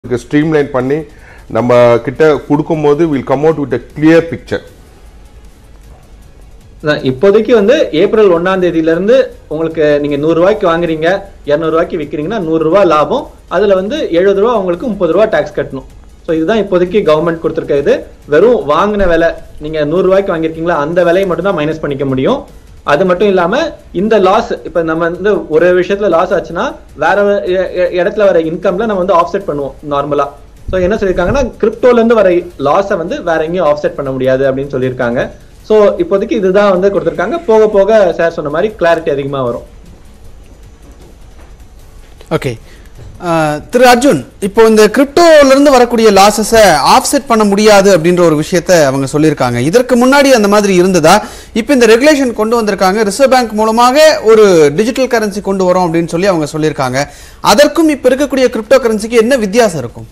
Streamline பண்ணி நம்ம கிட்ட கொடுக்கும்போது will come out with clear picture அதான் இப்போதைக்கு வந்து ஏப்ரல் ஒன்னாம் தேதியில இருந்து உங்களுக்கு நீங்க நூறு ரூபாய்க்கு வாங்குறீங்க இருநூறு ரூபாய்க்கு விற்கிறீங்கன்னா நூறு ரூபாய் லாபம் அதுல வந்து எழுபது ரூபா உங்களுக்கு முப்பது ரூபா டாக்ஸ் கட்டணும் ஸோ இதுதான் இப்போதைக்கு கவர்மெண்ட் கொடுத்துருக்க இது வெறும் வாங்கின விலை நீங்க நூறு ரூபாய்க்கு வாங்கியிருக்கீங்களா அந்த விலையை மட்டும் தான் மைனஸ் பண்ணிக்க முடியும் அது மட்டும் இல்லாம இந்த லாஸ் இப்ப நம்ம வந்து ஒரு விஷயத்துல லாஸ் ஆச்சுன்னா வேற இ- இ- இடத்துல வர இன்கம்ல நம்ம வந்து ஆஃப்செட் பண்ணுவோம் நார்மலா ஸோ என்ன சொல்லியிருக்காங்கன்னா கிரிப்டோல இருந்து வர லாஸை வந்து வேற எங்கேயும் ஆஃப்செட் பண்ண முடியாது அப்படின்னு சொல்லியிருக்காங்க ஸோ இப்போதைக்கு இதுதான் வந்து கொடுத்துருக்காங்க போக போக சார் சொன்ன மாதிரி கிளாரிட்டி அதிகமா வரும் ஓகே திரு அர்ஜுன் இப்போ இந்த கிரிப்டோல இருந்து வரக்கூடிய லாசஸை ஆஃப்செட் பண்ண முடியாது அப்படின்ற ஒரு விஷயத்த அவங்க சொல்லியிருக்காங்க இதற்கு முன்னாடி அந்த மாதிரி இருந்ததா இப்போ இந்த ரெகுலேஷன் கொண்டு வந்திருக்காங்க ரிசர்வ் பேங்க் மூலமாக ஒரு டிஜிட்டல் கரன்சி கொண்டு வரோம் அப்படின்னு சொல்லி அவங்க சொல்லியிருக்காங்க அதற்கும் இப்போ இருக்கக்கூடிய கிரிப்டோ கரன்சிக்கு என்ன வித்தியாசம் இருக்கும்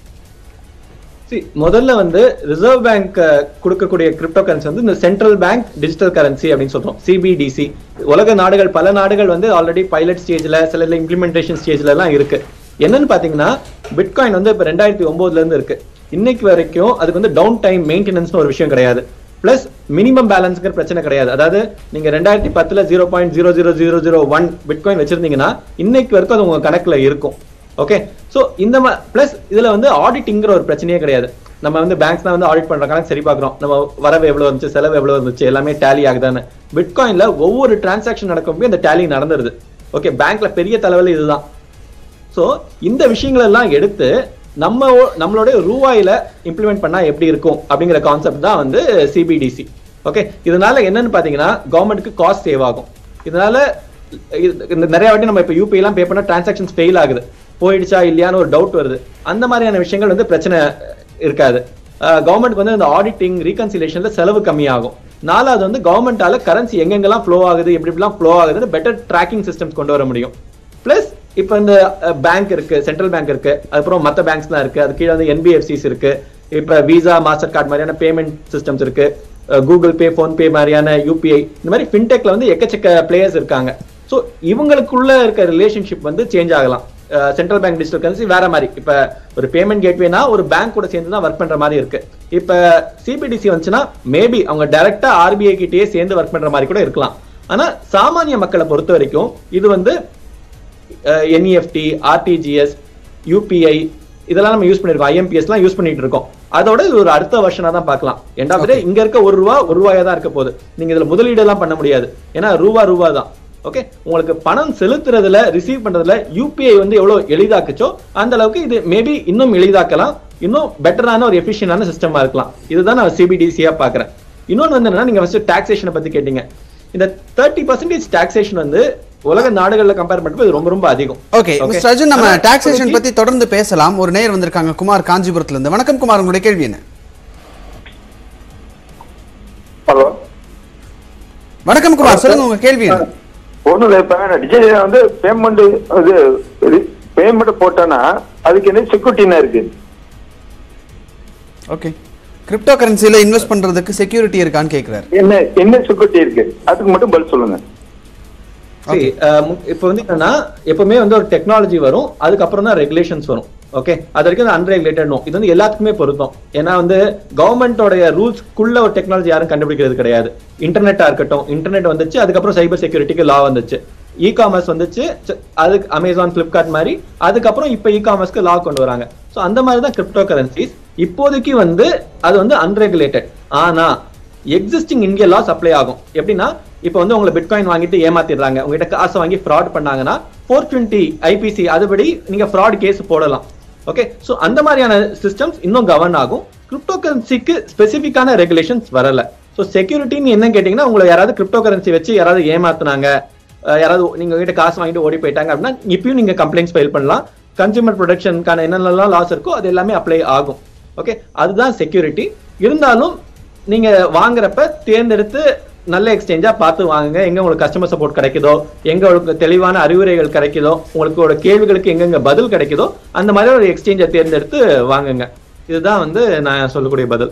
See, முதல்ல வந்து ரிசர்வ் பேங்க் கொடுக்கக்கூடிய கிரிப்டோ கரன்சி வந்து இந்த சென்ட்ரல் பேங்க் டிஜிட்டல் கரன்சி அப்படின்னு சொல்றோம் சிபிடிசி உலக நாடுகள் பல நாடுகள் வந்து ஆல்ரெடி பைலட் ஸ்டேஜ்ல சில இம்ப்ளிமெண்டேஷன் ஸ்டேஜ்ல எல்லாம் இருக்கு என்னன்னு பாத்தீங்கன்னா பிட்காயின் வந்து இப்ப ரெண்டாயிரத்தி ஒன்பதுல இருந்து இருக்கு இன்னைக்கு வரைக்கும் அதுக்கு வந்து டவுன் டைம் மெயின்டெனன்ஸ் ஒரு விஷயம் கிடையாது பிளஸ் மினிமம் பேலன்ஸ்ங்கிற பிரச்சனை கிடையாது அதாவது நீங்க ரெண்டாயிரத்தி பத்துல zero point zero zero zero zero one bitcoin வச்சிருந்தீங்கன்னா இன்னைக்கு வரைக்கும் அது உங்க கணக்குல இருக்கும் ஓகே சோ இந்த பிளஸ் இதுல வந்து ஆடிட்டிங்கிற ஒரு பிரச்சனையே கிடையாது நம்ம வந்து பேங்க்ஸ் தான் வந்து ஆடிட் பண்ற கணக்கு சரி பார்க்கறோம் நம்ம வரவு எவ்வளவு இருந்துச்சு செலவு எவ்வளவு இருந்துச்சு எல்லாமே டேலி ஆகுதான்னு பிட்காயின்ல ஒவ்வொரு டிரான்சாக்ஷன் நடக்கும்போது இந்த டேலி நடந்துருது ஓகே பேங்க்ல பெரிய தலைவலி இதுதான் சோ இந்த விஷயங்கள் எல்லாம் எடுத்து நம்ம ஓ- நம்மளுடைய ரூபாயில இம்ப்ளிமெண்ட் பண்ணா எப்படி இருக்கும் அப்படிங்கிற கான்செப்ட் தான் வந்து சிபிடிசி ஓகே இதனால என்னன்னு பாத்தீங்கன்னா கவர்மெண்ட்டுக்கு காஸ்ட் சேவ் ஆகும் இதனால இது- இந்த நிறைய வாட்டி நம்ம இப்ப யூபிஐ எல்லாம் பே பண்ணா டிரான்சாக்ஷன்ஸ் ஃபெயில் ஆகுது போயிடுச்சா இல்லையான்னு ஒரு டவுட் வருது அந்த மாதிரியான விஷயங்கள் வந்து பிரச்சனை இருக்காது கவர்மெண்ட் வந்து இந்த ஆடிட்டிங் ரீகன்சிலேஷன்ல செலவு கம்மியாகும் நாலாவது வந்து கவர்மெண்டால கரன்சி எங்கெங்கெல்லாம் ஃப்ளோ ஆகுது எப்படி எப்படிலாம் ஃப்ளோ ஆகுதுன்னு பெட்டர் ட்ராக்கிங் சிஸ்டம்ஸ் கொண்டு வர முடியும் பிளஸ் இப்போ இந்த பேங்க் இருக்கு சென்ட்ரல் பேங்க் இருக்கு அதுக்கப்புறம் மற்ற பேங்க்ஸ்லாம் இருக்கு அது கீழே வந்து என்பிஎஃப்சிஸ் இருக்கு இப்போ விசா மாஸ்டர் கார்டு மாதிரியான பேமெண்ட் சிஸ்டம்ஸ் இருக்கு கூகுள் பே ஃபோன்பே மாதிரியான யூபிஐ இந்த மாதிரி ஃபின்டெக்ல வந்து எக்கச்சக்க பிளேயர்ஸ் இருக்காங்க ஸோ இவங்களுக்குள்ள இருக்க ரிலேஷன்ஷிப் வந்து சேஞ்ச் ஆகலாம் சென்ட்ரல் பேங்க் டிஜிட்டல் கரன்சி வேற மாதிரி இப்ப ஒரு பேமெண்ட் கேட்வேனா ஒரு பேங்க் கூட சேர்ந்து தான் ஒர்க் பண்ற மாதிரி இருக்கு இப்ப சிபிடிசி வந்துச்சுன்னா மேபி அவங்க டைரக்டா ஆர்பிஐ கிட்டயே சேர்ந்து ஒர்க் பண்ற மாதிரி கூட இருக்கலாம் ஆனா சாமானிய மக்களை பொறுத்த வரைக்கும் இது வந்து என்இஎஃப்டி ஆர்டிஜிஎஸ் யூபிஐ இதெல்லாம் நம்ம யூஸ் பண்ணிருக்கோம் ஐஎம்பிஎஸ் எல்லாம் யூஸ் பண்ணிட்டு இருக்கோம் அதோட இது ஒரு அடுத்த வருஷனா தான் பார்க்கலாம் எண்ட் ஆஃப் இங்க இருக்க ஒரு ரூபா ஒரு ரூபாயா தான் இருக்க போகுது நீங்க இதுல முதலீடு எல்லாம் பண்ண முடியாது ஏன்னா ரூபா ரூபா தான் ஓகே உங்களுக்கு பணம் செலுத்துறதுல ரிசீவ் பண்றதுல யூபிஐ வந்து எவ்வளவு எளிதாக்குச்சோ அந்த அளவுக்கு இது மேபி இன்னும் எளிதாக்கலாம் இன்னும் பெட்டரான ஒரு எஃபிஷியன்டான சிஸ்டமா இருக்கலாம் இதுதான் நான் சிபிடிசியா பாக்குறேன் இன்னொன்னு வந்து என்னன்னா நீங்க ஃபர்ஸ்ட் டாக்ஸேஷனை பத்தி கேட்டீங்க இந்த தேர்ட்டி பர்சன்டேஜ் டாக்ஸேஷன் வந்து உலக நாடுகள்ல கம்பேர் பண்ணும்போது இது ரொம்ப ரொம்ப அதிகம் ஓகே மிஸ்டர் அர்ஜுன் நம்ம டாக்ஸேஷன் பத்தி தொடர்ந்து பேசலாம் ஒரு நேயர் வந்திருக்காங்க குமார் காஞ்சிபுரத்துல இருந்து வணக்கம் குமார் உங்களுடைய கேள்வி என்ன ஹலோ வணக்கம் குமார் சொல்லுங்க உங்க கேள்வி என்ன ஒன்றும் இல்லை இப்போ டிஜிட்டல் வந்து பேமெண்ட் இது பேமெண்ட் போட்டோன்னா அதுக்கு என்ன செக்யூரிட்டினா இருக்கு ஓகே கிரிப்டோ கரன்சில இன்வெஸ்ட் பண்றதுக்கு செக்யூரிட்டி இருக்கான்னு கேக்குறாரு என்ன என்ன செக்யூரிட்டி இருக்கு அதுக்கு மட்டும் பதில் சொல்லுங்க See, அஹ், மு- இப்ப வந்து என்னன்னா எப்பவுமே வந்து ஒரு டெக்னாலஜி வரும் அதுக்கப்புறம் தான் ரெகுலேஷன்ஸ் வரும் ஓகே அது வரைக்கும் அன்ரெகுலேட்டட் நோ இது வந்து எல்லாத்துக்குமே பொருத்தம் ஏன்னா வந்து கவர்மெண்டோடைய ரூல்ஸ்க்குள்ள ஒரு டெக்னாலஜி யாரும் கண்டுபிடிக்கிறது கிடையாது இன்டர்நெட்டா இருக்கட்டும் இன்டர்நெட் வந்துச்சு அதுக்கப்புறம் சைபர் செக்யூரிட்டிக்கு லா வந்துச்சு இ காமர்ஸ் வந்துச்சு ச- அதுக்கு அமேசான் பிளிப்கார்ட் மாதிரி அதுக்கப்புறம் இப்ப இ காமர்ஸ்க்கு லா கொண்டு வராங்க ஸோ அந்த மாதிரி தான் கிரிப்டோ கரன்சிஸ் இப்போதைக்கு வந்து அது வந்து அன்ரெகுலேட்டட் ஆனா எக்ஸிஸ்டிங் இந்திய லாஸ் அப்ளை ஆகும் எப்படின்னா இப்போ வந்து உங்களை பிட்காயின் வாங்கிட்டு ஏமாத்திடுறாங்க உங்ககிட்ட காசை வாங்கி ஃப்ராட் பண்ணாங்கன்னா ஃபோர் டுவெண்ட்டி ஐபிசி அதுபடி நீங்க ஃப்ராட் கேஸ் போடலாம் ஓகே சோ அந்த மாதிரியான சிஸ்டம்ஸ் இன்னும் கவர்ன் ஆகும் கிரிப்டோ கரன்சிக்கு ஸ்பெசிஃபிக்கான ரெகுலேஷன்ஸ் வரல சோ செக்யூரிட்டின்னு என்ன கேட்டீங்கன்னா உங்களை யாராவது கிரிப்டோ கரன்சி வச்சு யாராவது ஏமாத்துனாங்க அஹ் யாராவது நீங்க கிட்ட காசு வாங்கிட்டு ஓடி போயிட்டாங்க அப்படின்னா இப்பயும் நீங்க கம்ப்ளைண்ட்ஸ் ஃபைல் பண்ணலாம் கன்சூமர் ப்ரொடக்ஷனுக்கான என்னென்னலாம் லாஸ் இருக்கோ அது எல்லாமே அப்ளை ஆகும் ஓகே அதுதான் செக்யூரிட்டி இருந்தாலும் நீங்க வாங்குறப்ப தேர்ந்தெடுத்து நல்ல எக்ஸ்சேஞ்சா பார்த்து வாங்குங்க எங்க உங்களுக்கு கஸ்டமர் சப்போர்ட் கிடைக்குதோ எங்க உங்களுக்கு தெளிவான அறிவுரைகள் கிடைக்குதோ உங்களுக்கு ஒரு கேள்விகளுக்கு எங்கெங்க பதில் கிடைக்குதோ அந்த மாதிரி ஒரு எக்ஸ்சேஞ்சை தேர்ந்தெடுத்து வாங்குங்க இதுதான் வந்து நான் சொல்லக்கூடிய பதில்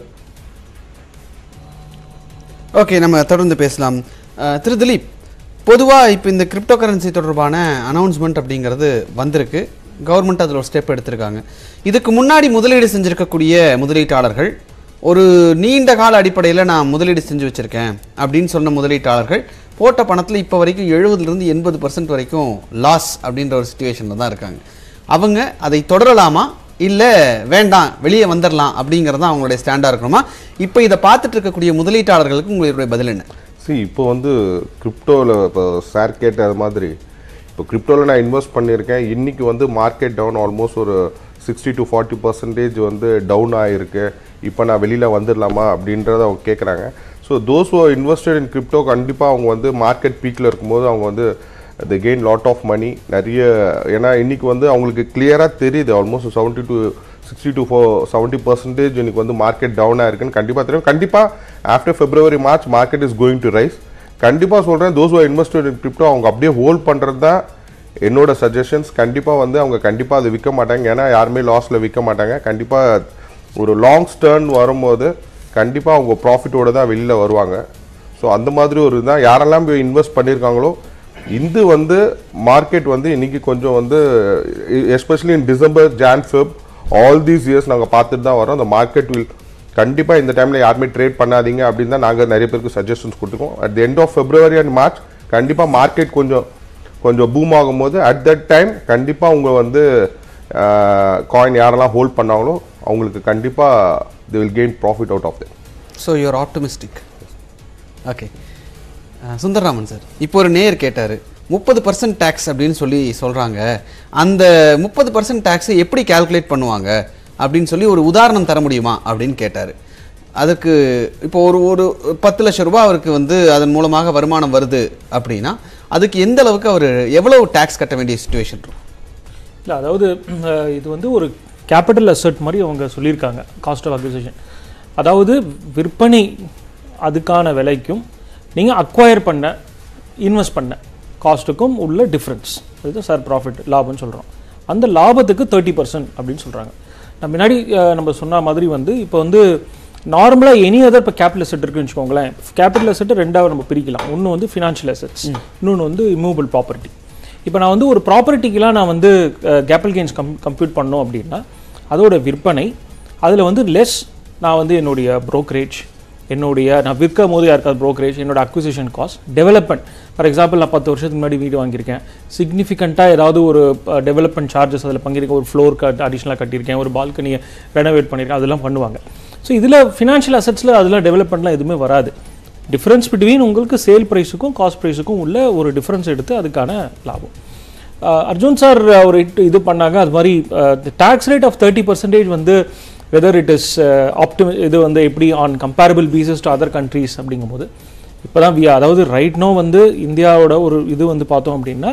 ஓகே நம்ம தொடர்ந்து பேசலாம் அஹ், திரு திலீப் பொதுவா இப்போ இந்த கிரிப்டோ கரன்சி தொடர்பான அனௌன்ஸ்மெண்ட் அப்படிங்கிறது வந்திருக்கு கவர்மெண்ட் அதில் ஒரு ஸ்டெப் எடுத்திருக்காங்க இதுக்கு முன்னாடி முதலீடு செஞ்சிருக்கக்கூடிய முதலீட்டாளர்கள் ஒரு நீண்ட கால அடிப்படையில் நான் முதலீடு செஞ்சு வச்சிருக்கேன் அப்படின்னு சொன்ன முதலீட்டாளர்கள் போட்ட பணத்தில் இப்போ வரைக்கும் எழுபதுலேருந்து எண்பது பர்சன்ட் வரைக்கும் லாஸ் அப்படின்ற ஒரு சுச்சுவேஷனில் தான் இருக்காங்க அவங்க அதை தொடரலாமா இல்லை வேண்டாம் வெளியே வந்துடலாம் அப்படிங்கிறது தான் அவங்களுடைய ஸ்டாண்டாக இருக்கணுமா இப்போ இதை பார்த்துட்டு இருக்கக்கூடிய முதலீட்டாளர்களுக்கு உங்களுடைய பதில் என்ன see இப்போ வந்து கிரிப்டோவில் இப்போ சார் கேட்ட அது மாதிரி இப்போ கிரிப்டோவில் நான் இன்வெஸ்ட் பண்ணியிருக்கேன் இன்னைக்கு வந்து மார்க்கெட் டவுன் ஆல்மோஸ்ட் ஒரு சிக்ஸ்டி டு ஃபார்ட்டி பர்சன்டேஜ் வந்து டவுன் ஆகிருக்கு இப்போ நான் வெளியில் வந்துடலாமா அப்படின்றத அவங்க கேட்குறாங்க so those who invested in crypto கண்டிப்பாக அவங்க வந்து மார்க்கெட் பீக்கில் இருக்கும்போது அவங்க வந்து the gain lot of money நிறைய ஏன்னா இன்னைக்கு வந்து அவங்களுக்கு கிளியராக தெரியுது almost seventy to sixty to four seventy percentage இன்னைக்கு வந்து மார்க்கெட் டவுன் ஆயிருக்குன்னு கண்டிப்பாக தெரியும் கண்டிப்பாக after February March market is going to rise கண்டிப்பாக சொல்கிறேன் those are invested in crypto அவங்க அப்படியே ஹோல்ட் பண்ணுறது தான் என்னோட சஜஷன்ஸ் கண்டிப்பாக வந்து அவங்க கண்டிப்பாக அதை விற்க மாட்டாங்க ஏன்னா யாருமே லாஸில் விற்க மாட்டாங்க கண்டிப்பாக ஒரு லாங் டேர்ன் வரும்போது கண்டிப்பாக அவங்க ப்ராஃபிட்டோட தான் வெளியில் வருவாங்க ஸோ அந்த மாதிரி ஒரு இதுதான் யாரெல்லாம் போய் இன்வெஸ்ட் பண்ணியிருக்காங்களோ இது வந்து மார்க்கெட் வந்து இன்னைக்கு கொஞ்சம் வந்து especially in December Jan Feb all these years நாங்கள் பார்த்துட்டு தான் வரோம் அந்த மார்க்கெட் வில் கண்டிப்பாக இந்த டைமில் யாருமே ட்ரேட் பண்ணாதீங்க அப்படின்னு தான் நாங்கள் நிறைய பேருக்கு சஜஷன்ஸ் கொடுத்துருக்கோம் at the end of February and March கண்டிப்பாக மார்க்கெட் கொஞ்சம் கொஞ்சம் பூம் ஆகும்போது அட் தட் டைம் கண்டிப்பாக உங்க வந்து காயின் யாரெல்லாம் ஹோல்ட் பண்ணாங்களோ அவங்களுக்கு கண்டிப்பாக they will gain profit out of them so you're optimistic okay Sundararaman sir இப்போ ஒரு நேயர் கேட்டார் முப்பது பர்சன்ட் டேக்ஸ் அப்படின்னு சொல்லி சொல்கிறாங்க அந்த முப்பது பர்சன்ட் டேக்ஸை எப்படி கால்குலேட் பண்ணுவாங்க அப்படின்னு சொல்லி ஒரு உதாரணம் தர முடியுமா அப்படின்னு கேட்டார் அதுக்கு இப்போ ஒரு ஒரு பத்து லட்சம் ரூபாய் அவருக்கு வந்து அதன் மூலமாக வருமானம் வருது அப்படின்னா அதுக்கு எந்த அளவுக்கு அவர் எவ்வளவு டேக்ஸ் கட்ட வேண்டிய சுச்சுவேஷன் இருக்கும் இல்லை அதாவது அஹ், இது வந்து ஒரு கேபிட்டல் அசெட் மாதிரி அவங்க சொல்லியிருக்காங்க காஸ்ட் ஆஃப் அக்விசிஷன் அதாவது விற்பனை அதுக்கான விலைக்கும் நீங்கள் அக்வயர் பண்ண இன்வெஸ்ட் பண்ண காஸ்ட்டுக்கும் உள்ள டிஃப்ரென்ஸ் இதுதான் சார் ப்ராஃபிட் லாபம்னு சொல்கிறோம் அந்த லாபத்துக்கு தேர்ட்டி பர்சன்ட் அப்படின்னு சொல்கிறாங்க நான் முன்னாடி அஹ், நம்ம சொன்ன மாதிரி வந்து இப்போ வந்து நார்மலாக எனி அதர் இப்போ கேபிட்டல் அசெட் இருக்குன்னு வச்சுக்கோங்களேன் கேபிட்டல் அசெட் ரெண்டாவது நம்ம பிரிக்கலாம் ஒன்று வந்து ஃபினான்ஷியல் அசெட்ஸ் இன்னொன்று வந்து இம்மூவபிள் ப்ராப்பர்ட்டி இப்போ நான் வந்து ஒரு ப்ராப்பர்ட்டிக்கெலாம் நான் வந்து கேபிட்டல் கெயின்ஸ் கம் கம்ப்யூட் பண்ணோம் அப்படின்னா அதோட விற்பனை அதில் வந்து லெஸ் நான் வந்து என்னுடைய brokerage என்னுடைய நான் விற்கும் போது யாருக்காவது brokerage என்னோட acquisition cost development for example நான் பத்து வருஷத்துக்கு முன்னாடி வீடு வாங்கியிருக்கேன் சிக்னிஃபிகண்ட்டாக ஏதாவது ஒரு டெவலப்மெண்ட் சார்ஜஸ் அதில் பங்கிருக்கேன் ஒரு ஃப்ளோர் கட் அடிஷ்னலாக கட்டியிருக்கேன் ஒரு பால்கனியை ரெனோவேட் பண்ணியிருக்கேன் அதெல்லாம் பண்ணுவாங்க ஸோ இதில் ஃபினான்ஷியல் அசெட்ஸில் அதெல்லாம் டெவலப்மெண்ட்லாம் எதுவுமே வராது டிஃப்ரென்ஸ் பிட்வீன் உங்களுக்கு சேல் ப்ரைஸுக்கும் காஸ்ட் ப்ரைஸுக்கும் உள்ள ஒரு டிஃப்ரென்ஸ் எடுத்து அதுக்கான லாபம் அஹ் அர்ஜுன் சார் ஒரு it- இது பண்ணாங்க அது மாதிரி tax rate of thirty percentage வந்து வெதர் இட் இஸ் ஆப்டிமி இது வந்து எப்படி on comparable basis to other countries அப்படிங்கும்போது இப்போ தான் அதாவது ரைட் நோ வந்து இந்தியாவோட ஒரு இது வந்து பார்த்தோம் அப்படின்னா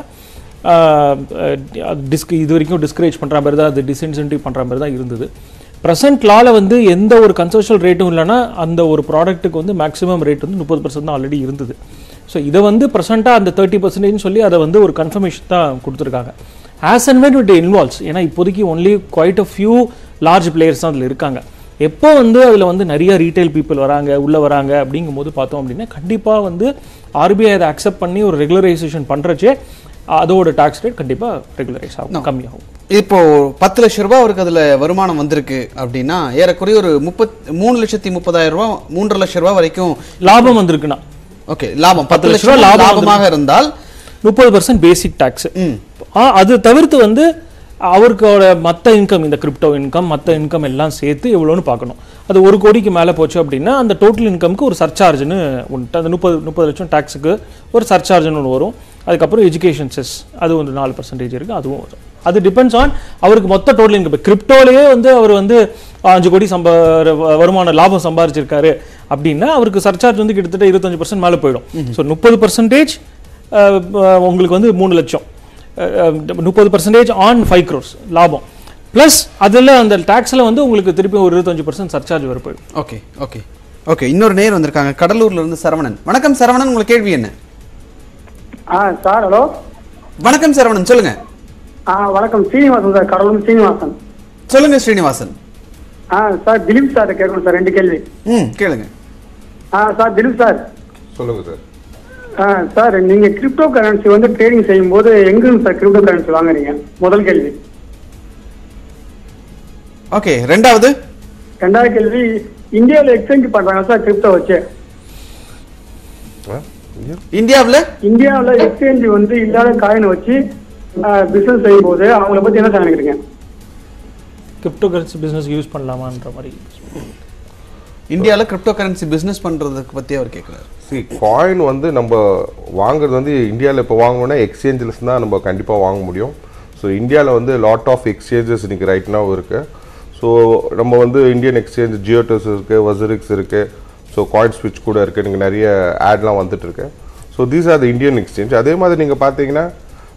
டிஸ்க் இது வரைக்கும் டிஸ்கரேஜ் பண்ணுற மாதிரி தான் அது டிஸ்இன்சென்டிவ் பண்ணுற மாதிரி தான் இருந்தது ப்ரெசென்ட் லால வந்து எந்த ஒரு கன்செஷனல் ரேட்டும் இல்லைன்னா அந்த ஒரு ப்ராடக்ட்டுக்கு வந்து மேக்ஸிமம் ரேட் வந்து முப்பது பர்சன்ட் தான் ஆல்ரெடி இருந்தது ஸோ இதை வந்து ப்ரெசென்ட்டாக அந்த தேர்ட்டி பர்சன்டேஜ் சொல்லி அதை வந்து ஒரு கன்ஃபர்மேஷன் தான் கொடுத்துருக்காங்க as and when it involves ஏன்னா இப்போதைக்கு only quite a few large players தான் அதில் இருக்காங்க எப்போ வந்து அதில் வந்து நிறைய ரீட்டைல் பீப்புள் வராங்க உள்ளே வராங்க அப்படிங்கும்போது பார்த்தோம் அப்படின்னா கண்டிப்பாக வந்து ஆர்பிஐ அதை அக்செப்ட் பண்ணி ஒரு ரெகுலரைசேஷன் பண்ணுறச்சே அதோட டாக்ஸ் ரேட் கண்டிப்பாக ரெகுலரைஸ் ஆகும் கம்மியாகும் இப்போ பத்து லட்சம் ரூபாய் அவருக்கு அதுல வருமானம் வந்திருக்கு அப்படின்னா ஏறக்குறைய ஒரு முப்பத் மூணு லட்சத்தி முப்பதாயிரம் ரூபாய் மூன்றரை லட்சம் ரூபாய் வரைக்கும் லாபம் வந்திருக்குன்னா ஓகே லாபம் பத்து பத்து லட்சம் ரூபாய் லாபம் லாபமாக இருந்தால் முப்பது பர்சன்ட் பேசிக் டேக்ஸ் அது தவிர்த்து வந்து அவருக்கோட மற்ற இன்கம் இந்த கிரிப்டோ இன்கம் மற்ற இன்கம் எல்லாம் சேர்த்து எவ்வளோன்னு பார்க்கணும் அது ஒரு கோடிக்கு மேலே போச்சு அப்படின்னா அந்த டோட்டல் இன்கம்க்கு ஒரு சர்சார்ஜ்னு ஒன்று அந்த முப்பது முப்பது லட்சம் டேக்ஸுக்கு ஒரு சர்சார்ஜ்னு ஒன்று வரும் அதுக்கப்புறம் எஜுகேஷன் செஸ் அது ஒரு நாலு பர்சன்டேஜ் இருக்குது அதுவும் வரும் அது டிபெண்ட்ஸ் ஆன் அவருக்கு மொத்த டோட்டல் இன்கம் இப்போ கிரிப்டோலேயே வந்து அவர் வந்து அஞ்சு கோடி சம்பா வருமான லாபம் சம்பாரிச்சிருக்காரு அப்படின்னா அவருக்கு சர்சார்ஜ் வந்து கிட்டத்தட்ட இருபத்தஞ்சு பர்சன்ட் மேலே போயிடும் ஸோ முப்பது பர்சன்டேஜ் உங்களுக்கு வந்து மூணு லட்சம் முப்பது பர்சன்டேஜ் ஆன் ஃபைவ் க்ரோர்ஸ் லாபம் ப்ளஸ் அதில் அந்த டேக்ஸில் வந்து உங்களுக்கு திருப்பி ஒரு இருபத்தஞ்சு பர்சன்ட் சர்சார்ஜ் வர போயிடும் ஓகே ஓகே ஓகே இன்னொரு நேர் வந்திருக்காங்க கடலூர்ல இருந்து சரவணன் வணக்கம் சரவணன் உங்க கேள்வி என்ன ஆ சார் ஹலோ வணக்கம் சரவணன் சொல்லுங்க ஆ வணக்கம் சீனிவாசன் சார் கடலூர் சீனிவாசன் சொல்லுங்க ஸ்ரீனிவாசன் ஆ சார் திலீப் சார் கேட்கணும் சார் ரெண்டு கேள்வி ம் கேளுங்க ஆ சார் திலீப் சார் சொல்லுங்க சார் ஆ சார் நீங்க கிரிப்டோ கரன்சி வந்து ட்ரேடிங் செய்யும்போது எங்கிருந்து சார் கிரிப்டோ கரன்சி வாங்குறீங்க முதல் கேள்வி ஓகே ரெண்டாவது ரெண்டாவது கேள்வி இந்தியாவில் எக்ஸ்சேஞ்ச் பண்றாங்க சார் கிரிப்டோ வச்சு ஆ? ஐயோ. இந்தியாவுல இந்தியாவில் எக்ஸ்சேஞ்ச் வந்து இல்லாத காயினை வச்சு பிசினஸ் செய்யும் போது அவங்கள பத்தி என்ன சார் நினைக்கிறீங்க கிரிப்டோ கரன்சி பிஸ்னஸ் யூஸ் பண்ணலாமான்ற மாதிரி இந்தியால கிரிப்டோ கரன்சி பிசினஸ் பண்றதுக்கு பத்தி அவர் கேட்கிறாரு சி காயின் வந்து நம்ம வாங்குறது வந்து இந்தியாவில் இப்போ வாங்கணும்னா எக்ஸ்சேஞ்சஸ் தான் நம்ம கண்டிப்பாக வாங்க முடியும் ஸோ இந்தியாவில் வந்து லாட் ஆஃப் எக்ஸ்சேஞ்சஸ் இன்னைக்கு ரைட் now இருக்கு ஸோ நம்ம வந்து இந்தியன் எக்ஸ்சேஞ்ச் ஜியோடஸ் இருக்குது வசரிக்ஸ் இருக்குது ஸோ காயின் ஸ்விட்ச் கூட இருக்குது நீங்கள் நிறைய ஆட்லாம் வந்துட்டு இருக்கு so these are the Indian exchange அதே மாதிரி நீங்கள் பார்த்தீங்கன்னா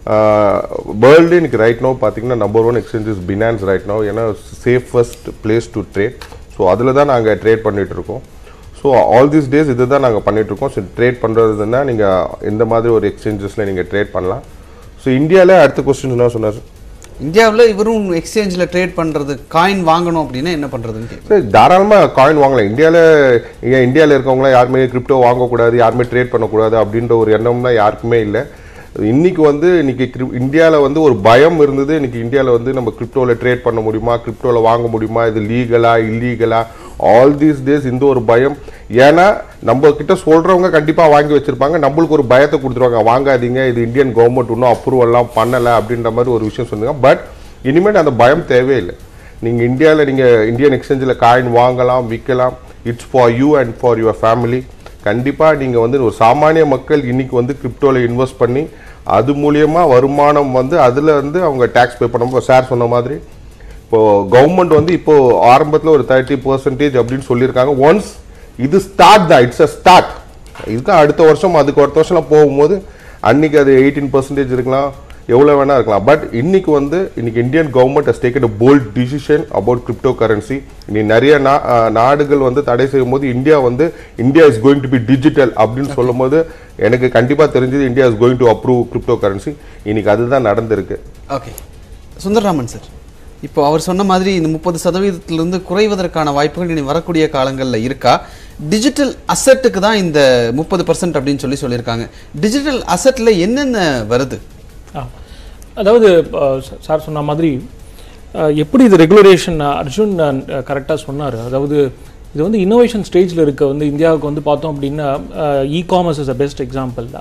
வேர்ல்டு இன்னைக்கு ரைட் நோ பார்த்தீங்கன்னா number one exchanges Binance right now ஏன்னா safest place to trade so அதில் தான் நாங்கள் ட்ரேட் பண்ணிட்டு இருக்கோம் ஸோ ஆல் தீஸ் டேஸ் இது தான் நாங்கள் பண்ணிட்டு இருக்கோம் ஸோ ட்ரேட் பண்ணுறதுன்னா நீங்கள் இந்த மாதிரி ஒரு எக்ஸ்சேஞ்சஸில் நீங்கள் ட்ரேட் பண்ணலாம் ஸோ இந்தியாவில் அடுத்த கொஸ்டின் என்ன சொன்னார் இந்தியாவுல இவரும் எக்ஸ்சேஞ்சில் ட்ரேட் பண்றது காயின் வாங்கணும் அப்படின்னா என்ன பண்றதுன்னு கேட்குறாரு சரி தாராளமாக காயின் வாங்கலாம் இந்தியாவில் ஏன் இந்தியாவில் இருக்கவங்களாம் யாருமே கிரிப்டோ வாங்கக்கூடாது யாருமே ட்ரேட் பண்ணக்கூடாது அப்படின்ற ஒரு எண்ணம்லாம் யாருக்குமே இல்லை இன்னைக்கு வந்து இன்னைக்கு இந்தியாவில் வந்து ஒரு பயம் இருந்தது இன்னைக்கு இந்தியாவில் வந்து நம்ம கிரிப்டோவில் ட்ரேட் பண்ண முடியுமா கிரிப்டோவில் வாங்க முடியுமா இது லீகலா இல்லீகலா ஆல் தீஸ் டேஸ் இந்த ஒரு பயம் ஏன்னா நம்ம கிட்ட சொல்றவங்க கண்டிப்பாக வாங்கி வச்சிருப்பாங்க நம்மளுக்கு ஒரு பயத்தை கொடுத்துருவாங்க வாங்காதீங்க இது இந்தியன் கவர்மெண்ட் இன்னும் அப்ரூவல்லாம் பண்ணலை அப்படின்ற மாதிரி ஒரு விஷயம் சொன்னாங்க பட் இனிமேல் அந்த பயம் தேவையில்லை நீங்கள் இந்தியாவில் நீங்கள் இந்தியன் எக்ஸ்சேஞ்சில் காயின் வாங்கலாம் விற்கலாம் it's for you and for your family கண்டிப்பாக நீங்கள் வந்து ஒரு சாமானிய மக்கள் இன்னைக்கு வந்து கிரிப்டோவில் இன்வெஸ்ட் பண்ணி அது மூலியமா வருமானம் வந்து அதில் வந்து அவங்க டேக்ஸ் பே பண்ணும்போது சார் சொன்ன மாதிரி இப்போ கவர்மெண்ட் வந்து இப்போ ஆரம்பத்தில் ஒரு தேர்ட்டி பர்சன்டேஜ் அப்படின்னு சொல்லியிருக்காங்க ஒன்ஸ் இது ஸ்டார்ட் தான் இட்ஸ் அ ஸ்டார்ட் இதுக்கு அடுத்த வருஷம் அதுக்கு அடுத்த வருஷம்லாம் போகும்போது அன்னைக்கு அது எயிட்டீன் பர்சன்டேஜ் இருக்கலாம் எவ்வளோ வேணா இருக்கலாம் பட் இன்னைக்கு வந்து இன்னைக்கு Indian government has taken a bold decision about crypto currency இனி நிறைய நா- அஹ் நாடுகள் வந்து தடை செய்யும் போது இந்தியா வந்து India is going to be digital அப்படின்னு சொல்லும்போது எனக்கு கண்டிப்பாக தெரிஞ்சது India is going to approve crypto currency இன்னைக்கு அதுதான் நடந்திருக்கு ஓகே சுந்தரராமன் சார் இப்போ அவர் சொன்ன மாதிரி இந்த முப்பது சதவீதத்திலிருந்து குறைவதற்கான வாய்ப்புகள் இனி வரக்கூடிய காலங்களில் இருக்கா டிஜிட்டல் அசட்டுக்கு தான் இந்த முப்பது பர்சன்ட் அப்படின்னு சொல்லி சொல்லியிருக்காங்க டிஜிட்டல் அசட்டில் என்னென்ன வருது ஆ. அதாவது அஹ், ச- சார் சொன்ன மாதிரி அஹ், எப்படி இது ரெகுலரேஷன் அர்ஜுன் கரெக்டாக சொன்னார் அதாவது இது வந்து இன்னோவேஷன் ஸ்டேஜில் இருக்க வந்து இந்தியாவுக்கு வந்து பார்த்தோம் அப்படின்னா e commerce is a best example தான்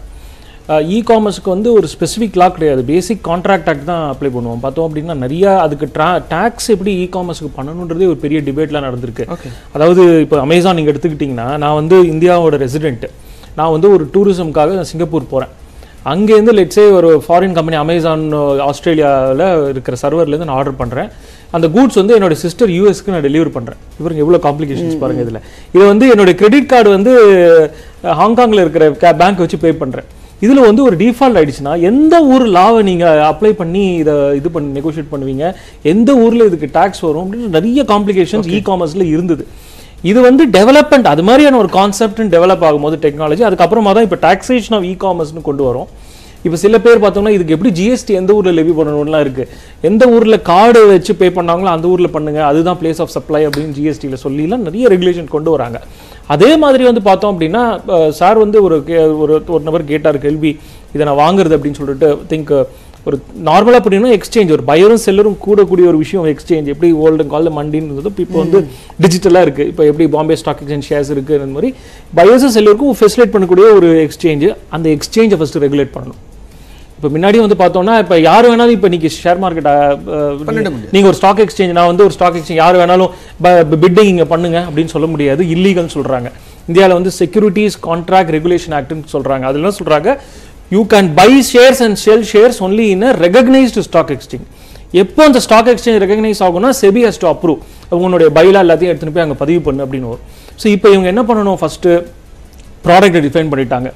இ காமர்ஸ்க்கு வந்து ஒரு ஸ்பெசிஃபிக் லா கிடையாது பேசிக் கான்ட்ராக்ட் ஆக்ட் தான் அப்ளை பண்ணுவோம் பார்த்தோம் அப்படின்னா நிறைய அதுக்கு ட்ரா டேக்ஸ் எப்படி இ காமர்ஸ்க்கு பண்ணணுன்றதே ஒரு பெரிய டிபேட்லாம் நடந்திருக்கு Okay. அதாவது இப்போ அமேசான் நீங்கள் எடுத்துக்கிட்டிங்கன்னா நான் வந்து இந்தியாவோட ரெசிடென்ட் நான் வந்து ஒரு டூரிசம்காக சிங்கப்பூர் போகிறேன் அங்கேருந்து லெட்ஸே ஒரு ஃபாரின் கம்பெனி அமேசான் ஆஸ்திரேலியாவில் இருக்கிற சர்வர்லேருந்து நான் ஆர்டர் பண்ணுறேன் அந்த கூட்ஸ் வந்து என்னோட சிஸ்டர் யூஎஸ்க்கு நான் டெலிவரி பண்ணுறேன் இவருக்கு எவ்வளோ காம்ப்ளிகேஷன்ஸ் பாருங்க இதில் இது வந்து என்னோட கிரெடிட் கார்டு வந்து ஹாங்காங்கில் இருக்கிற பேங்க் வச்சு பே பண்ணுறேன் இதில் வந்து ஒரு டிஃபால்ட் ஆயிடுச்சுன்னா எந்த ஊர் லாவை நீங்கள் அப்ளை பண்ணி இதை இது பண்ணி நெகோஷியேட் பண்ணுவீங்க எந்த ஊரில் இதுக்கு டேக்ஸ் வரும் அப்படின்னு நிறைய காம்ப்ளிகேஷன்ஸ் இ காமர்ஸில் இருந்தது இது வந்து டெவலப்மெண்ட் அது மாதிரியான ஒரு கான்செப்ட் டெவலப் ஆகும்போது டெக்னாலஜி அதுக்கப்புறமா தான் இப்போ டாக்ஸேஷன் ஆஃப் இ காமர்ஸ்னு கொண்டு வரோம் இப்போ சில பேர் பார்த்தோம்னா இதுக்கு எப்படி ஜிஎஸ்டி எந்த ஊர்ல லெவி பண்ணணும்லாம் இருக்கு எந்த ஊர்ல கார்டு வச்சு பே பண்ணாங்களோ அந்த ஊர்ல பண்ணுங்க அதுதான் பிளேஸ் ஆஃப் சப்ளை அப்படின்னு ஜிஎஸ்டியில் சொல்லிலாம் நிறைய ரெகுலேஷன் கொண்டு வராங்க அதே மாதிரி வந்து பார்த்தோம் அப்படின்னா சார் வந்து ஒரு கே- ஒரு ஒரு நபர் கேட்டார் கேள்வி இதை நான் வாங்குறது அப்படின்னு சொல்லிட்டு திங்க் ஒரு நார்மலாக அப்படின்னா எக்ஸ்சேஞ்ச் ஒரு பையரும் செல்லரும் கூடக்கூடிய ஒரு விஷயம் எக்ஸ்சேஞ்ச் எப்படி ஓல்டு காலில் மண்டின்னு இப்போ வந்து டிஜிட்டலாக இருக்குது இப்போ எப்படி பாம்பே ஸ்டாக் எக்ஸ்சேஞ்ச் ஷேர்ஸ் இருக்குது அந்த மாதிரி பையர்ஸும் செல்லருக்கும் ஃபெசிலேட் பண்ணக்கூடிய ஒரு எக்ஸ்சேஞ்ச் அந்த எக்ஸ்சேஞ்சை ஃபஸ்ட்டு ரெகுலேட் பண்ணணும் இப்போ முன்னாடி வந்து பார்த்தோம்னா இப்போ யார் வேணாலும் இப்போ இன்னைக்கு ஷேர் மார்க்கெட் பண்ணிட முடியாது. நீங்க ஒரு ஸ்டாக் எக்ஸ்சேஞ்ச் நான் வந்து ஒரு ஸ்டாக் எக்ஸ்சேஞ்ச் யார் வேணாலும் பிட்டிங் இங்க பண்ணுங்க அப்படின்னு சொல்ல முடியாது இல்லீகல் சொல்றாங்க இந்தியாவில் வந்து செக்யூரிட்டிஸ் கான்ட்ராக்ட் ரெகுலேஷன் ஆக்ட்னு சொல்றாங்க அதுல என்ன சொல்றாங்க you can buy shares and sell shares only in a recognised stock exchange எப்போ அந்த ஸ்டாக் எக்ஸ்சேஞ்ச் ரெகக்னைஸ் ஆகும்னா செபி ஹஸ் டு அப்ரூவ் உங்களுடைய பைலா எல்லாத்தையும் எடுத்துன்னு போய் அங்கே பதிவு பண்ணு அப்படின்னு வரும் ஸோ இப்போ இவங்க என்ன பண்ணணும் ஃபர்ஸ்ட் ப்ராடக்ட்டை டிஃபைன் பண்ணிட்டாங்க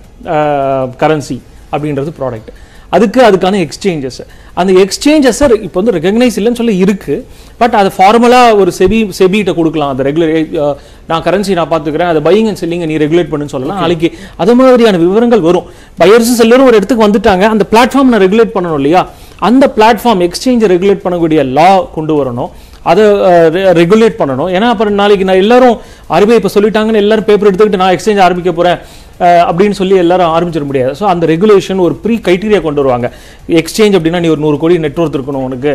கரன்சி அப்படின்றது ப்ராடக்ட் அதுக்கு அதுக்கான எக்ஸ்சேஞ்சஸ் அந்த எக்ஸ்சேஞ்சஸை இப்போ வந்து ரெகக்னைஸ் இல்லைன்னு சொல்லி இருக்கு பட் அது ஃபார்மலாக ஒரு செபி செபிகிட்ட கொடுக்கலாம் அந்த ரெகுலர் நான் கரன்சி நான் பார்த்துக்கிறேன் அதை பையிங் அண்ட் செல்லிங்கை நீ ரெகுலேட் பண்ணுன்னு சொல்லலாம் நாளைக்கு அது மாதிரியான விவரங்கள் வரும் பையர்ஸும் செல்லரும் ஒரு இடத்துக்கு வந்துட்டாங்க அந்த பிளாட்ஃபார்ம் நான் ரெகுலேட் பண்ணணும் இல்லையா அந்த பிளாட்ஃபார்ம் எக்ஸ்சேஞ்சை ரெகுலேட் பண்ணக்கூடிய லா கொண்டு வரணும் அதை ரெகுலேட் பண்ணணும் ஏன்னா அப்புறம் நாளைக்கு நான் எல்லாரும் ஆர்பிஐ இப்போ சொல்லிட்டாங்கன்னு எல்லாரும் பேப்பர் எடுத்துக்கிட்டு நான் எக்ஸ்சேஞ்ச் ஆரம்பிக்க போறேன் அஹ், அப்படின்னு சொல்லி எல்லாரும் ஆரம்பிச்சிட முடியாது ஸோ அந்த ரெகுலேஷன் ஒரு ப்ரீ க்ரைட்டீரியா கொண்டு வருவாங்க எக்ஸ்சேஞ்ச் அப்படின்னா நீ ஒரு நூறு கோடி நெட்ஒர்க் இருக்கணும் உனக்கு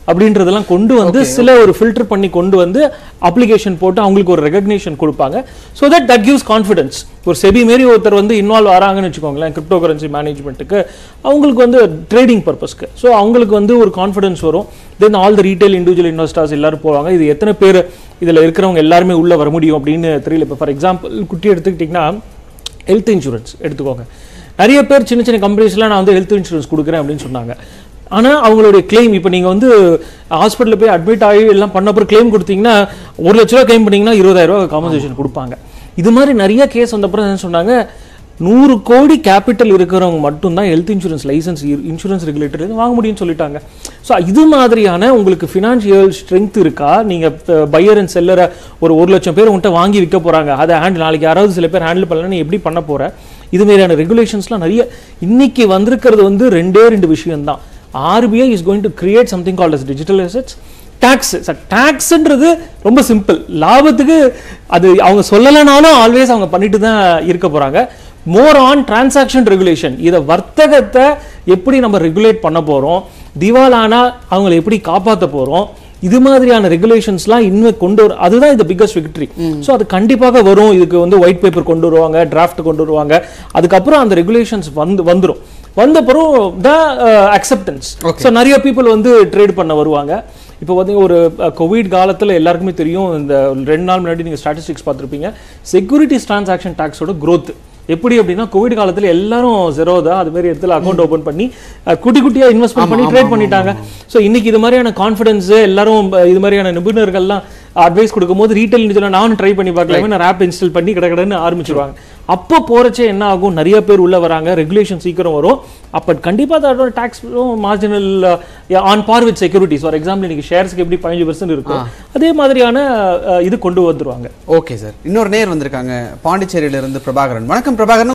அப்படின்றதெல்லாம் கொண்டு வந்து சில ஒரு ஃபில்டர் பண்ணி கொண்டு வந்து அப்ளிகேஷன் போட்டு அவங்களுக்கு ஒரு ரெகக்னிஷன் கொடுப்பாங்க so that that gives confidence ஒரு செபி மாரி ஒருத்தர் வந்து இன்வால்வ் ஆறாங்கன்னு வச்சுக்கோங்களேன் கிரிப்டோ கரன்சி மேனேஜ்மெண்ட்டுக்கு அவங்களுக்கு வந்து ட்ரேடிங் பர்பஸ்க்கு ஸோ அவங்களுக்கு வந்து ஒரு கான்ஃபிடன்ஸ் வரும் then all the retail individual investors எல்லாரும் போவாங்க இது எத்தனை பேர் இதில் இருக்கிறவங்க எல்லாருமே உள்ள வர முடியும் அப்படின்னு தெரியல இப்போ ஃபார் எக்ஸாம்பிள் குட்டி எடுத்துக்கிட்டிங்கன்னா ஹெல்த் இன்சூரன்ஸ் எடுத்துக்கோங்க நிறைய பேர் சின்ன சின்ன கம்பெனிஸ்லாம் நான் வந்து ஹெல்த் இன்சூரன்ஸ் கொடுக்குறேன் அப்படின்னு சொன்னாங்க ஆனால் அவங்களுடைய கிளைம் இப்போ நீங்கள் வந்து ஹாஸ்பிட்டலில் போய் அட்மிட் ஆகி எல்லாம் பண்ண அப்புறம் கிளைம் கொடுத்தீங்கன்னா ஒரு லட்ச ரூபா கிளைம் பண்ணீங்கன்னா இருபதாயிரம் ரூபா காம்பன்சேஷன் கொடுப்பாங்க இது மாதிரி நிறைய கேஸ் வந்தப்பறம் என்ன சொன்னாங்க நூறு கோடி கேபிட்டல் இருக்கிறவங்க மட்டும்தான் health insurance license insurance regulator வாங்க முடியும்னு சொல்லிட்டாங்க ஸோ இது மாதிரியான உங்களுக்கு ஃபினான்ஷியல் ஸ்ட்ரென்த் இருக்கா நீங்கள் பையர் அண்ட் செல்லரை ஒரு ஒரு லட்சம் பேர் உங்கள்கிட்ட வாங்கி விற்க போகிறாங்க அதை ஹேண்டில் நாளைக்கு யாராவது சில பேர் ஹேண்டில் பண்ணலாம் நீ எப்படி பண்ண போற இது மாதிரியான ரெகுலேஷன்ஸ்லாம் நிறைய இன்னைக்கு வந்திருக்கிறது வந்து ரெண்டே ரெண்டு விஷயம் தான் RBI is going to create something called as digital assets tax டாக்ஸ்ன்றது ரொம்ப சிம்பிள் லாபத்துக்கு அது அவங்க சொல்லலைனாலும் ஆல்வேஸ் அவங்க பண்ணிட்டு தான் இருக்க போறாங்க மோர் ஆன் டிரான்சாக்ஷன் ரெகுலேஷன் இதை வர்த்தகத்தை எப்படி நம்ம ரெகுலேட் பண்ண போறோம் திவாலானா அவங்களை எப்படி காப்பாற்ற போறோம் இது மாதிரியான ரெகுலேஷன்ஸ்லாம் இன்னும் கொண்டு வர அதுதான் இந்த பிக்கஸ்ட் விக்டரி ஸோ அது கண்டிப்பாக வரும் இதுக்கு வந்து ஒயிட் பேப்பர் கொண்டு வருவாங்க டிராஃப்ட் கொண்டு வருவாங்க அதுக்கப்புறம் அந்த ரெகுலேஷன்ஸ் வந்து வந்துரும் வந்த பிறகு தான் அக்செப்டன்ஸ் ஸோ நிறைய பீப்புள் வந்து ட்ரேட் பண்ண வருவாங்க இப்போ வந்து ஒரு கோவிட் காலத்தில் எல்லாருக்குமே தெரியும் இந்த ரெண்டு நாள் முன்னாடி நீங்கள் ஸ்டாட்டிஸ்டிக்ஸ் பார்த்துருப்பீங்க செக்யூரிட்டிஸ் டிரான்சாக்ஷன் டாக்ஸோட growth எப்படி அப்படின்னா கோவிட் காலத்துல எல்லாரும் ஜெரோதா அது மாதிரி இடத்துல அக்கௌண்ட் ஓபன் பண்ணி அஹ், குட்டி குட்டியா இன்வெஸ்ட்மெண்ட் பண்ணி ட்ரேட் பண்ணிட்டாங்க சோ இன்னைக்கு இது மாதிரியான கான்ஃபிடன்ஸ் எல்லாரும் அஹ், இது மாதிரியான நிபுணர்கள்லாம் அட்வைஸ் கொடுக்கும்போது ரீட்டைல் இண்டிவிஜுவல் நானும் ட்ரை பண்ணி பார்க்கலாமே நான் ஆப் இன்ஸ்டால் பண்ணி கடை கடைன்னு ஆரம்பிச்சிருவாங்க அப்போ போறச்சே என்ன ஆகும் நிறைய பேர் உள்ள வராங்க ரெகுலேஷன் சீக்கிரம் வரும் அப்ப கண்டிப்பா அதோட tax marginal on par with securities for example இன்னைக்கு ஷேர்ஸ்க்கு எப்படி பதினஞ்சு பர்சன்ட் இருக்கும் அதே மாதிரியான அஹ், இது கொண்டு வந்துருவாங்க ஓகே சார் இன்னொரு நேர் வந்திருக்காங்க பாண்டிச்சேரியில இருந்து பிரபாகரன் வணக்கம் பிரபாகரன்